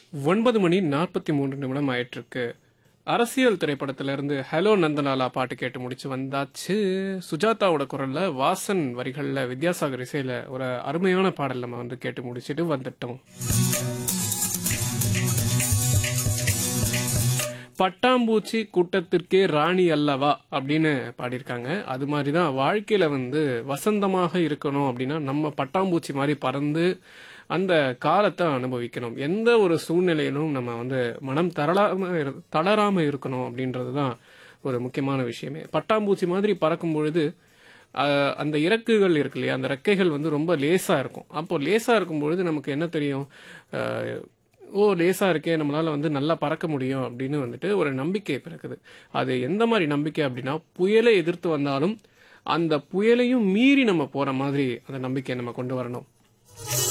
ஒன்பது மணி நாற்பத்தி மூன்று நிமிடம் ஆயிட்டிருக்கு அரசியல் திரைப்படத்திலிருந்து ஹலோ நந்தலாலா பாட்டு கேட்டு முடிச்சு வந்தாச்சு சுஜாதாவோட குரல்ல வாசன் வரிகள்ல வித்யாசாகர் இசையில ஒரு அருமையான பாடல் நம்ம வந்து கேட்டு முடிச்சிட்டு வந்துட்டோம் பட்டாம்பூச்சி கூட்டத்திற்கே ராணி அல்லவா அப்படின்னு பாடியிருக்காங்க அது மாதிரி தான் வாழ்க்கையில வந்து வசந்தமாக இருக்கணும் அப்படின்னா நம்ம பட்டாம்பூச்சி மாதிரி பறந்து அந்த காலத்தை அனுபவிக்கணும் எந்த ஒரு சூழ்நிலையிலும் நம்ம வந்து மனம் தளராம இரு- தளராம இருக்கணும் அப்படின்றது தான் ஒரு முக்கியமான விஷயமே பட்டாம்பூச்சி மாதிரி பறக்கும் பொழுது அஹ், அந்த இறக்குகள் இருக்கு இல்லையா அந்த ரெக்கைகள் வந்து ரொம்ப லேசா இருக்கும் அப்போ லேசா இருக்கும் பொழுது நமக்கு என்ன தெரியும் அஹ், ஓ லேசா இருக்கே நம்மளால வந்து நல்லா பறக்க முடியும் அப்படின்னு வந்துட்டு ஒரு நம்பிக்கை பிறக்குது அது எந்த மாதிரி நம்பிக்கை அப்படின்னா புயலை எதிர்த்து வந்தாலும் அந்த புயலையும் மீறி நம்ம போற மாதிரி அந்த நம்பிக்கையை நம்ம கொண்டு வரணும்